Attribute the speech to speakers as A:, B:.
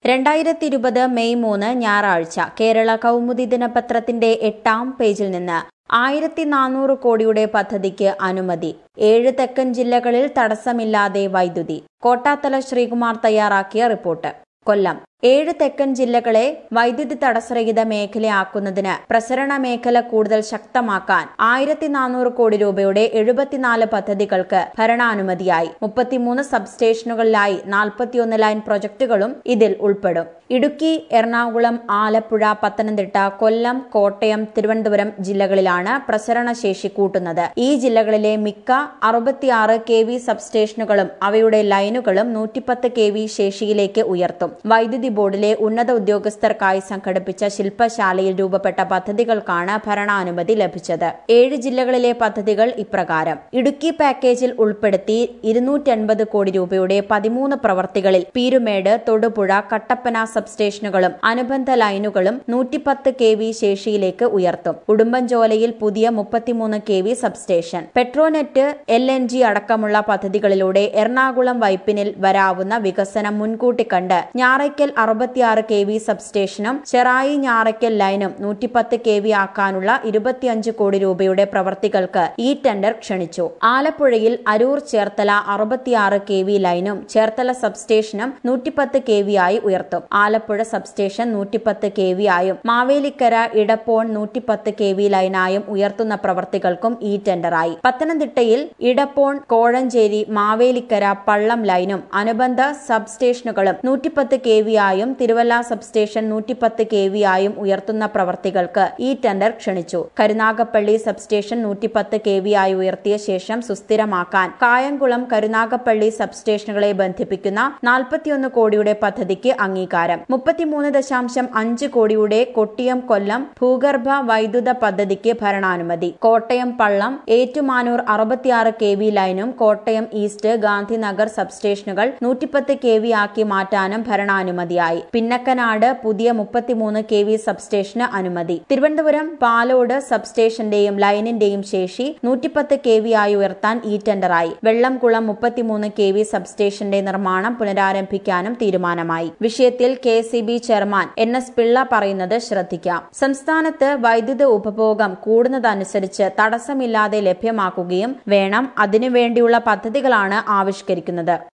A: രണ്ടായിരത്തി ഇരുപത് മെയ് മൂന്ന് ഞായറാഴ്ച കേരള കൗമുദി ദിനപത്രത്തിന്റെ എട്ടാം പേജിൽ നിന്ന് ആയിരത്തി നാനൂറ് കോടിയുടെ പദ്ധതിക്ക് അനുമതി ഏഴ് തെക്കൻ ജില്ലകളിൽ തടസ്സമില്ലാതെ വൈദ്യുതി കോട്ടാത്തല ശ്രീകുമാർ തയ്യാറാക്കിയ റിപ്പോർട്ട് കൊല്ലം ഏഴ് തെക്കൻ ജില്ലകളെ വൈദ്യുതി തടസ്സരഹിത മേഖലയാക്കുന്നതിന് പ്രസരണ മേഖല കൂടുതൽ ശക്തമാക്കാൻ ആയിരത്തി നാനൂറ് കോടി രൂപയുടെ എഴുപത്തിനാല് പദ്ധതികൾക്ക് ഭരണാനുമതിയായി മുപ്പത്തിമൂന്ന് സബ്സ്റ്റേഷനുകളിലായി നാൽപ്പത്തിയൊന്ന് ലൈൻ പ്രൊജക്ടുകളും ഇതിൽ ഉൾപ്പെടും ഇടുക്കി എറണാകുളം ആലപ്പുഴ പത്തനംതിട്ട കൊല്ലം കോട്ടയം തിരുവനന്തപുരം ജില്ലകളിലാണ് പ്രസരണ ശേഷി കൂട്ടുന്നത് ഈ ജില്ലകളിലെ മിക്ക അറുപത്തിയാറ് കെ വി സബ്സ്റ്റേഷനുകളും അവയുടെ ലൈനുകളും നൂറ്റിപ്പത്ത് കെ വി ശേഷിയിലേക്ക് ഉയർത്തും വൈദ്യുതി ബോർഡിലെ ഉന്നത ഉദ്യോഗസ്ഥർക്കായി സംഘടിപ്പിച്ച ശില്പശാലയിൽ രൂപപ്പെട്ട പദ്ധതികൾക്കാണ് ഭരണാനുമതി ലഭിച്ചത് ഏഴ് ജില്ലകളിലെ പദ്ധതികൾ ഇപ്രകാരം ഇടുക്കി പാക്കേജിൽ ഉൾപ്പെടുത്തി ഇരുന്നൂറ്റൻപത് കോടി രൂപയുടെ പതിമൂന്ന് പ്രവർത്തികളിൽ പീരുമേട് തൊടുപുഴ കട്ടപ്പന സബ്സ്റ്റേഷനുകളും അനുബന്ധ ലൈനുകളും നൂറ്റിപ്പത്ത് കെ വി ശേഷിയിലേക്ക് ഉയർത്തും ഉടുമ്പൻചോലയിൽ പുതിയ മുപ്പത്തിമൂന്ന് K V substation Petronet L N G അടക്കമുള്ള പദ്ധതികളിലൂടെ എറണാകുളം വൈപ്പിനിൽ വരാവുന്ന വികസനം മുൻകൂട്ടി കണ്ട് ഞാറയ്ക്കൽ അറുപത്തിയാറ് കെ വി സബ്സ്റ്റേഷനും ചെറായി ഞാറയ്ക്കൽ ലൈനും നൂറ്റിപ്പത്ത് കെ വി ആക്കാനുള്ള ഇരുപത്തിയഞ്ച് കോടി രൂപയുടെ പ്രവർത്തികൾക്ക് ഈ ടെൻഡർ ക്ഷണിച്ചു ആലപ്പുഴയിൽ അരൂർ ചേർത്തല അറുപത്തിയാറ് കെ വി ലൈനും ചേർത്തല സബ്സ്റ്റേഷനും നൂറ്റിപ്പത്ത് കെ വി ആയി ഉയർത്തും ആലപ്പുഴ സബ്സ്റ്റേഷൻ നൂറ്റിപ്പത്ത് കെ വി ആയും മാവേലിക്കര ഇടപ്പോൺ നൂറ്റിപ്പത്ത് കെ വി ലൈനായും ഉയർത്തുന്ന പ്രവർത്തികൾക്കും ഈ ടെൻഡറായി പത്തനംതിട്ടയിൽ ഇടപ്പോൺ കോഴഞ്ചേരി മാവേലിക്കര പള്ളം ലൈനും അനുബന്ധ സബ്സ്റ്റേഷനുകളും നൂറ്റിപ്പത്ത് കെ വി ആയും തിരുവല്ല സബ്സ്റ്റേഷൻ നൂറ്റിപ്പത്ത് കെ വി ആയും ഉയർത്തുന്ന പ്രവർത്തികൾക്ക് ഈ ടെൻഡർ ക്ഷണിച്ചു കരുനാഗപ്പള്ളി സബ്സ്റ്റേഷൻ നൂറ്റിപ്പത്ത് കെ വി ആയി ഉയർത്തിയ ശേഷം സുസ്ഥിരമാക്കാൻ കായംകുളം കരുനാഗപ്പള്ളി സബ്സ്റ്റേഷനുകളെ ബന്ധിപ്പിക്കുന്ന നാൽപ്പത്തിയൊന്ന് കോടിയുടെ പദ്ധതിക്ക് അംഗീകാരം മുപ്പത്തിമൂന്ന് ദശാംശം അഞ്ച് കോടിയുടെ കൊട്ടിയം കൊല്ലം ഭൂഗർഭ വൈദ്യുത പദ്ധതിക്ക് ഭരണാനുമതി കോട്ടയം പള്ളം ഏറ്റുമാനൂർ അറുപത്തിയാറ് കെ വി ലൈനും കോട്ടയം ഈസ്റ്റ് ഗാന്ധിനഗർ സബ്സ്റ്റേഷനുകൾ നൂറ്റിപ്പത്ത് കെ വി ആക്കി മാറ്റാനും ഭരണാനുമതിയായി പിന്നക്കനാട് പുതിയ മുപ്പത്തിമൂന്ന് കെ വി സബ്സ്റ്റേഷന് അനുമതി തിരുവനന്തപുരം പാലോട് സബ്സ്റ്റേഷന്റെയും ലൈനിന്റെയും ശേഷി നൂറ്റിപ്പത്ത് കെ വി ആയി ഉയർത്താൻ ഈ ടെൻഡറായി വെള്ളംകുളം മുപ്പത്തിമൂന്ന് കെ വി സബ്സ്റ്റേഷന്റെ നിർമ്മാണം പുനരാരംഭിക്കാനും തീരുമാനമായി വിഷയത്തിൽ K C B chairman N S Pillai പറയുന്നത് ശ്രദ്ധിക്കാം സംസ്ഥാനത്ത് വൈദ്യുത ഉപഭോഗം കൂടുന്നതനുസരിച്ച് തടസ്സമില്ലാതെ ലഭ്യമാക്കുകയും വേണം അതിനുവേണ്ടിയുള്ള പദ്ധതികളാണ് ആവിഷ്കരിക്കുന്നത്